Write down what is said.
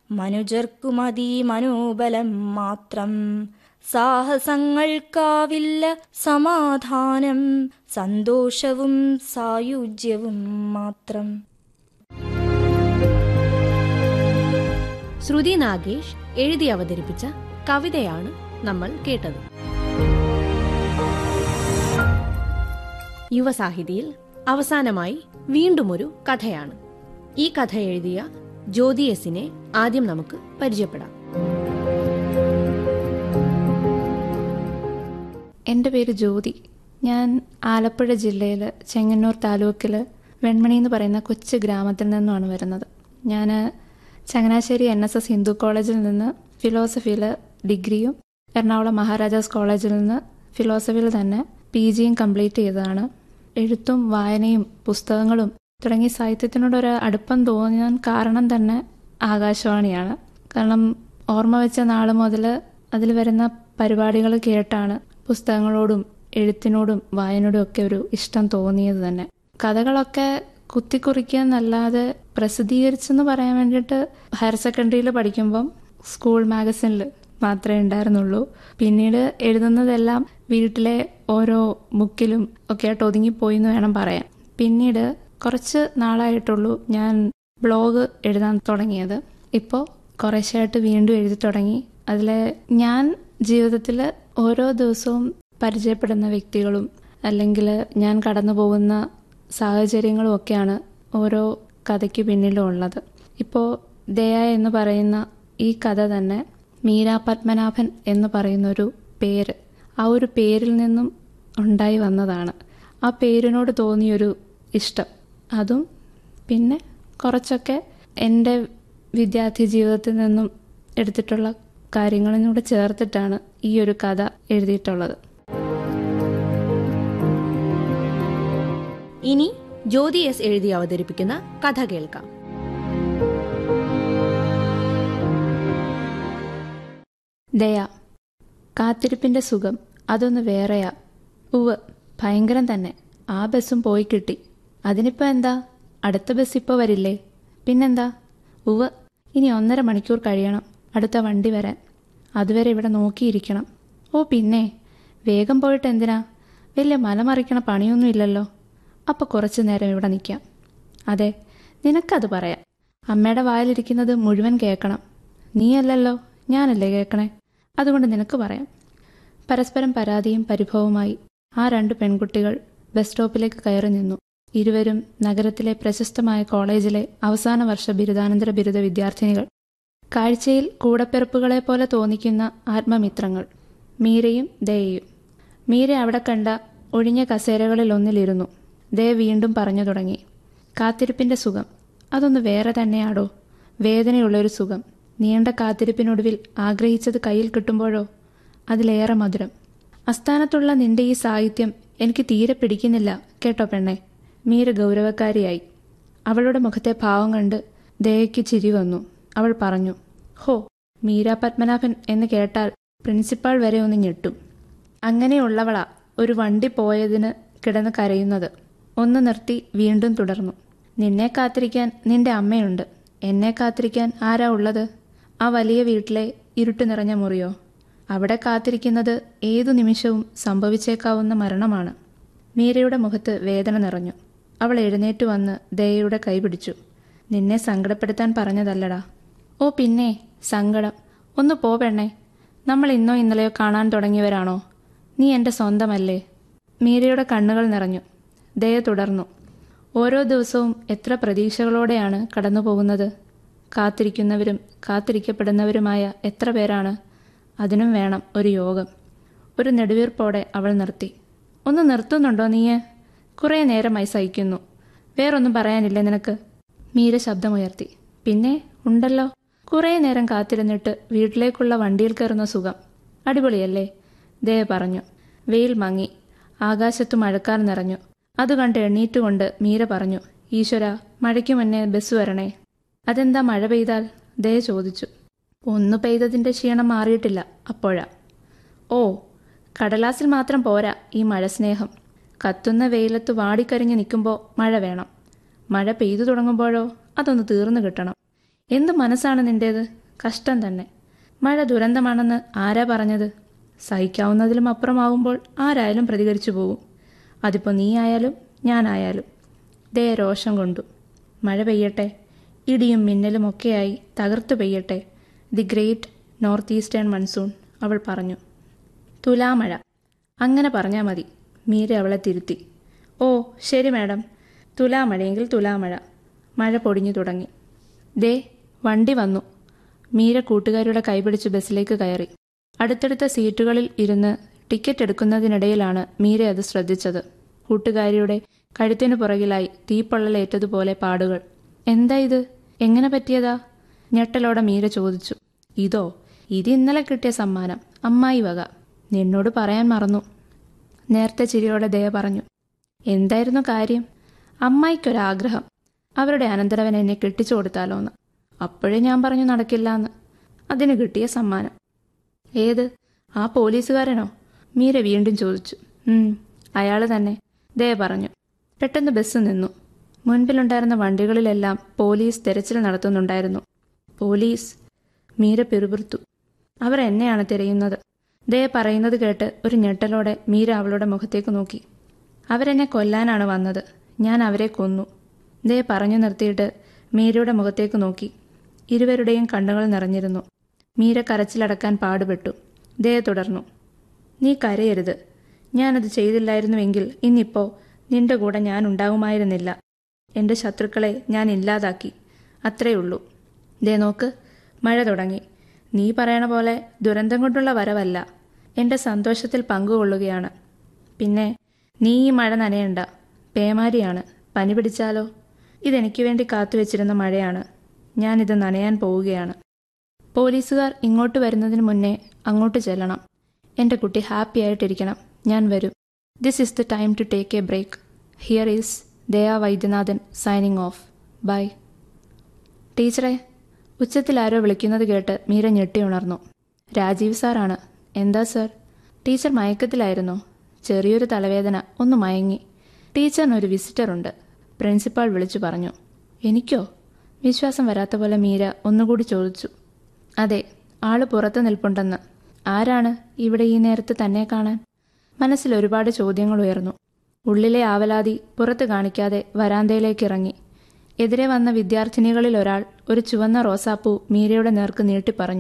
മനുജർക്കു മതി മനോബലം മാത്രം സാഹസങ്ങൾക്കാവില്ല സമാധാനം സന്തോഷവും സായുജ്യവും മാത്രം ശ്രുതി നാഗേഷ് എഴുതി അവതരിപ്പിച്ച കവിതയാണ് നമ്മൾ കേട്ടത് യുവസാഹിതിയിൽ അവസാനമായി വീണ്ടും ഒരു കഥയാണ് ഈ കഥ എഴുതിയ ജ്യോതി എസിനെ ആദ്യം നമുക്ക് പരിചയപ്പെടാം എൻ്റെ പേര് ജ്യോതി ഞാൻ ആലപ്പുഴ ജില്ലയിൽ ചെങ്ങന്നൂർ താലൂക്കിൽ വെൺമണി എന്ന് പറയുന്ന കൊച്ചു ഗ്രാമത്തിൽ നിന്നുമാണ് വരുന്നത് ഞാൻ Changanassery N S S Hindu കോളേജിൽ നിന്ന് ഫിലോസഫിയിൽ ഡിഗ്രിയും എറണാകുളം മഹാരാജാസ് കോളേജിൽ നിന്ന് ഫിലോസഫിയിൽ തന്നെ പി ജിയും കംപ്ലീറ്റ് ചെയ്തതാണ് എഴുത്തും വായനയും പുസ്തകങ്ങളും തുടങ്ങി സാഹിത്യത്തിനോടൊരു അടുപ്പം തോന്നാൻ കാരണം തന്നെ ആകാശവാണിയാണ് കാരണം ഓർമ്മ വെച്ച നാൾ മുതൽ അതിൽ വരുന്ന പരിപാടികൾ കേട്ടാണ് പുസ്തകങ്ങളോടും എഴുത്തിനോടും വായനയോടും ഒക്കെ ഒരു ഇഷ്ടം തോന്നിയത് തന്നെ കഥകളൊക്കെ കുത്തിക്കുറിക്കുക എന്നല്ലാതെ പ്രസിദ്ധീകരിച്ചെന്ന് പറയാൻ വേണ്ടിയിട്ട് ഹയർ സെക്കൻഡറിയിൽ പഠിക്കുമ്പം സ്കൂൾ മാഗസിനിൽ മാത്രമേ ഉണ്ടായിരുന്നുള്ളൂ പിന്നീട് എഴുതുന്നതെല്ലാം വീട്ടിലെ ഓരോ ബുക്കിലും ഒക്കെ ആയിട്ട് ഒതുങ്ങിപ്പോയി എന്ന് വേണം പറയാൻ പിന്നീട് കുറച്ച് നാളായിട്ടുള്ളൂ ഞാൻ ബ്ലോഗ് എഴുതാൻ തുടങ്ങിയത് ഇപ്പോൾ കുറേശ്ശായിട്ട് വീണ്ടും എഴുതി തുടങ്ങി അതിൽ ഞാൻ ജീവിതത്തിൽ ഓരോ ദിവസവും പരിചയപ്പെടുന്ന വ്യക്തികളും അല്ലെങ്കിൽ ഞാൻ കടന്നു പോകുന്ന സാഹചര്യങ്ങളും ഒക്കെയാണ് ഓരോ കഥയ്ക്ക് പിന്നിലും ഉള്ളത് ഇപ്പോൾ ദയ എന്ന് പറയുന്ന ഈ കഥ തന്നെ മീര പത്മനാഭൻ എന്ന് പറയുന്ന ഒരു പേര് ആ ഒരു പേരിൽ നിന്നും ഉണ്ടായി വന്നതാണ് ആ പേരിനോട് തോന്നിയൊരു ഇഷ്ടം അതും പിന്നെ കുറച്ചൊക്കെ എൻ്റെ വിദ്യാർത്ഥി ജീവിതത്തിൽ നിന്നും എടുത്തിട്ടുള്ള കാര്യങ്ങളും കൂടെ ചേർത്തിട്ടാണ് ഈ ഒരു കഥ എഴുതിയിട്ടുള്ളത് ഇനി ജ്യോതി എസ് എഴുതി അവതരിപ്പിക്കുന്ന കഥ കേൾക്കാം ദയ കാത്തിരിപ്പിന്റെ സുഖം അതൊന്ന് വേറെയാ ഉവ് ഭയങ്കരം തന്നെ ആ ബസ്സും പോയി കിട്ടി അതിനിപ്പോ എന്താ അടുത്ത ബസ് ഇപ്പോൾ വരില്ലേ പിന്നെന്താ ഉവ് ഇനി ഒന്നര മണിക്കൂർ കഴിയണം അടുത്ത വണ്ടി വരാൻ അതുവരെ ഇവിടെ നോക്കിയിരിക്കണം ഓ പിന്നെ വേഗം പോയിട്ട് എന്തിനാ വലിയ മലമറിക്കണ പണിയൊന്നും ഇല്ലല്ലോ അപ്പൊ കുറച്ചു നേരം ഇവിടെ നിൽക്കാം അതെ നിനക്കത് പറയാം അമ്മയുടെ വായിലിരിക്കുന്നത് മുഴുവൻ കേൾക്കണം നീയല്ലല്ലോ ഞാനല്ലേ കേൾക്കണേ അതുകൊണ്ട് നിനക്ക് പറയാം പരസ്പരം പരാതിയും പരിഭവവുമായി ആ രണ്ട് പെൺകുട്ടികൾ ബസ് സ്റ്റോപ്പിലേക്ക് കയറി നിന്നു ഇരുവരും നഗരത്തിലെ പ്രശസ്തമായ കോളേജിലെ അവസാന വർഷ ബിരുദാനന്തര ബിരുദ വിദ്യാർത്ഥിനികൾ കാഴ്ചയിൽ കൂടപ്പിറപ്പുകളെ പോലെ തോന്നിക്കുന്ന ആത്മമിത്രങ്ങൾ മീരയും ദയയും മീര അവിടെ കണ്ട ഒഴിഞ്ഞ കസേരകളിൽ ഒന്നിലിരുന്നു ദയ വീണ്ടും പറഞ്ഞു തുടങ്ങി കാത്തിരിപ്പിന്റെ സുഖം അതൊന്ന് വേറെ തന്നെയാടോ വേദനയുള്ളൊരു സുഖം നീണ്ട കാത്തിരിപ്പിനൊടുവിൽ ആഗ്രഹിച്ചത് കയ്യിൽ കിട്ടുമ്പോഴോ അതിലേറെ മധുരം അസ്ഥാനത്തുള്ള നിന്റെ ഈ സാഹിത്യം എനിക്ക് തീരെ പിടിക്കുന്നില്ല കേട്ടോ പെണ്ണെ മീര ഗൗരവക്കാരിയായി അവളുടെ മുഖത്തെ ഭാവം കണ്ട് ദയയ്ക്ക് ചിരി വന്നു അവൾ പറഞ്ഞു ഹോ മീര പത്മനാഭൻ എന്ന് കേട്ടാൽ പ്രിൻസിപ്പാൾ വരെ ഒന്ന് ഞെട്ടും അങ്ങനെയുള്ളവളാ ഒരു വണ്ടി പോയതിന് കിടന്ന് കരയുന്നത് ഒന്ന് നിർത്തി വീണ്ടും തുടർന്നു നിന്നെ കാത്തിരിക്കാൻ നിന്റെ അമ്മയുണ്ട് എന്നെ കാത്തിരിക്കാൻ ആരാ ഉള്ളത് ആ വലിയ വീട്ടിലെ ഇരുട്ട് നിറഞ്ഞ മുറിയോ അവിടെ കാത്തിരിക്കുന്നത് ഏതു നിമിഷവും സംഭവിച്ചേക്കാവുന്ന മരണമാണ് മീരയുടെ മുഖത്ത് വേദന നിറഞ്ഞു അവൾ എഴുന്നേറ്റ് വന്ന് ദയയുടെ കൈപിടിച്ചു നിന്നെ സങ്കടപ്പെടുത്താൻ പറഞ്ഞതല്ലടാ ഓ പിന്നെ സങ്കടം ഒന്ന് പോ പെണ്ണേ നമ്മൾ ഇന്നോ ഇന്നലെയോ കാണാൻ തുടങ്ങിയവരാണോ നീ എൻ്റെ സ്വന്തമല്ലേ മീരയുടെ കണ്ണുകൾ നിറഞ്ഞു ദയ തുടർന്നു ഓരോ ദിവസവും എത്ര പ്രതീക്ഷകളോടെയാണ് കടന്നു പോകുന്നത് കാത്തിരിക്കുന്നവരും കാത്തിരിക്കപ്പെടുന്നവരുമായ എത്ര പേരാണ് അതിനും വേണം ഒരു യോഗം ഒരു നെടുവീർപ്പോടെ അവൾ നിർത്തി ഒന്ന് നിർത്തുന്നുണ്ടോ നീയ് കുറേ നേരമായി സഹിക്കുന്നു വേറൊന്നും പറയാനില്ലേ നിനക്ക് മീര ശബ്ദമുയർത്തി പിന്നെ ഉണ്ടല്ലോ കുറേ നേരം കാത്തിരുന്നിട്ട് വീട്ടിലേക്കുള്ള വണ്ടിയിൽ കയറുന്ന സുഖം അടിപൊളിയല്ലേ ദയ പറഞ്ഞു വെയിൽ മങ്ങി ആകാശത്ത് മഴക്കാർ നിറഞ്ഞു അത് കണ്ട് എണ്ണീറ്റുകൊണ്ട് മീര പറഞ്ഞു ഈശ്വര മഴയ്ക്ക് മുന്നേ ബസ് വരണേ അതെന്താ മഴ പെയ്താൽ ദയ ചോദിച്ചു ഒന്ന് പെയ്തതിന്റെ ക്ഷീണം മാറിയിട്ടില്ല അപ്പോഴാ ഓ കടലാസിൽ മാത്രം പോരാ ഈ മഴ സ്നേഹം കത്തുന്ന വെയിലത്ത് വാടിക്കരിഞ്ഞ് നിൽക്കുമ്പോൾ മഴ വേണം മഴ പെയ്തു തുടങ്ങുമ്പോഴോ അതൊന്ന് തീർന്നു കിട്ടണം എന്ത് മനസ്സാണ് നിന്റേത് കഷ്ടം തന്നെ മഴ ദുരന്തമാണെന്ന് ആരാ പറഞ്ഞത് സഹിക്കാവുന്നതിലും അപ്പുറമാവുമ്പോൾ ആരായാലും പ്രതികരിച്ചു പോകും അതിപ്പോൾ നീ ആയാലും ഞാനായാലും ദേ രോഷം കൊണ്ടു മഴ പെയ്യട്ടെ ഇടിയും മിന്നലും ഒക്കെയായി തകർത്തു പെയ്യട്ടെ the great north eastern monsoon അവൾ പറഞ്ഞു തുലാമഴ അങ്ങനെ പറഞ്ഞാൽ മതി മീര അവളെ തിരുത്തി ഓ ശരി മാഡം തുലാമഴയെങ്കിൽ തുലാമഴ മഴ പൊടിഞ്ഞു തുടങ്ങി ദേ വണ്ടി വന്നു മീര കൂട്ടുകാരുടെ കൈപിടിച്ച് ബസ്സിലേക്ക് കയറി അടുത്തടുത്ത സീറ്റുകളിൽ ഇരുന്ന് ടിക്കറ്റ് എടുക്കുന്നതിനിടയിലാണ് മീര അത് ശ്രദ്ധിച്ചത് കൂട്ടുകാരിയുടെ കഴുത്തിനു പുറകിലായി തീപ്പൊള്ളലേറ്റതുപോലെ പാടുകൾ എന്താ ഇത് എങ്ങനെ പറ്റിയതാ ഞെട്ടലോടെ മീര ചോദിച്ചു ഇതോ ഇത് ഇന്നലെ കിട്ടിയ സമ്മാനം അമ്മായി വക നിന്നോട് പറയാൻ മറന്നു നേരത്തെ ചിരിയോടെ ദയ പറഞ്ഞു എന്തായിരുന്നു കാര്യം അമ്മായിക്കൊരാഗ്രഹം അവരുടെ അനന്തരവൻ എന്നെ കെട്ടിച്ചു കൊടുത്താലോന്ന് അപ്പോഴേ ഞാൻ പറഞ്ഞു നടക്കില്ല എന്ന് അതിന് കിട്ടിയ സമ്മാനം ഏത് ആ പോലീസുകാരനോ മീര വീണ്ടും ചോദിച്ചു ഉം അയാൾ തന്നെ ദയ പറഞ്ഞു പെട്ടെന്ന് ബസ് നിന്നു മുൻപിലുണ്ടായിരുന്ന വണ്ടികളിലെല്ലാം പോലീസ് തെരച്ചിൽ നടത്തുന്നുണ്ടായിരുന്നു പോലീസ് മീര പിറുപിറുത്തു അവർ എന്നെയാണ് തിരയുന്നത് ദയ പറയുന്നത് കേട്ട് ഒരു ഞെട്ടലോടെ മീര അവളുടെ മുഖത്തേക്ക് നോക്കി അവരെന്നെ കൊല്ലാനാണ് വന്നത് ഞാൻ അവരെ കൊന്നു ദയ പറഞ്ഞു നിർത്തിയിട്ട് മീരയുടെ മുഖത്തേക്ക് നോക്കി ഇരുവരുടെയും കണ്ണുകൾ നിറഞ്ഞിരുന്നു മീര കരച്ചിലടക്കാൻ പാടുപെട്ടു ദയ തുടർന്നു നീ കരയരുത് ഞാനത് ചെയ്തില്ലായിരുന്നുവെങ്കിൽ ഇന്നിപ്പോ നിന്റെ കൂടെ ഞാൻ ഉണ്ടാകുമായിരുന്നില്ല എൻ്റെ ശത്രുക്കളെ ഞാൻ ഇല്ലാതാക്കി അത്രേ ഉള്ളൂ ദേ നോക്ക് മഴ തുടങ്ങി നീ പറയണ പോലെ ദുരന്തം കൊണ്ടുള്ള വരവല്ല എൻ്റെ സന്തോഷത്തിൽ പങ്കുകൊള്ളുകയാണ് പിന്നെ നീ ഈ മഴ നനയണ്ട പേമാരിയാണ് പനി പിടിച്ചാലോ ഇതെനിക്ക് വേണ്ടി കാത്തുവെച്ചിരുന്ന മഴയാണ് ഞാനിത് നനയാൻ പോവുകയാണ് പോലീസുകാർ ഇങ്ങോട്ട് വരുന്നതിന് മുന്നേ അങ്ങോട്ട് ചെല്ലണം എൻ്റെ കുട്ടി ഹാപ്പി ആയിട്ടിരിക്കണം ഞാൻ വരും this is the time to take a break here is Daya Vaidyanathan signing off bye ടീച്ചറെ ഉച്ചത്തിൽ ആരോ വിളിക്കുന്നത് കേട്ട് മീര ഞെട്ടി ഉണർന്നു രാജീവ് സാറാണ് എന്താ സർ ടീച്ചർ മയക്കത്തിലായിരുന്നോ ചെറിയൊരു തലവേദന ഒന്ന് മയങ്ങി ടീച്ചറിനൊരു വിസിറ്റർ ഉണ്ട് പ്രിൻസിപ്പാൾ വിളിച്ചു പറഞ്ഞു എനിക്കോ വിശ്വാസം വരാത്ത പോലെ മീര ഒന്നുകൂടി ചോദിച്ചു അതെ ആള് പുറത്ത് നിൽപ്പുണ്ടെന്ന് ആരാണ് ഇവിടെ ഈ നേരത്ത് തന്നെ കാണാൻ മനസ്സിൽ ഒരുപാട് ചോദ്യങ്ങൾ ഉയർന്നു ഉള്ളിലെ ആവലാതി പുറത്ത് കാണിക്കാതെ വരാന്തയിലേക്ക് ഇറങ്ങി എതിരെ വന്ന വിദ്യാർത്ഥിനികളിൽ ഒരാൾ ഒരു ചുവന്ന റോസാപ്പൂ മീരയുടെ നേർക്ക് നീട്ടി പറഞ്ഞു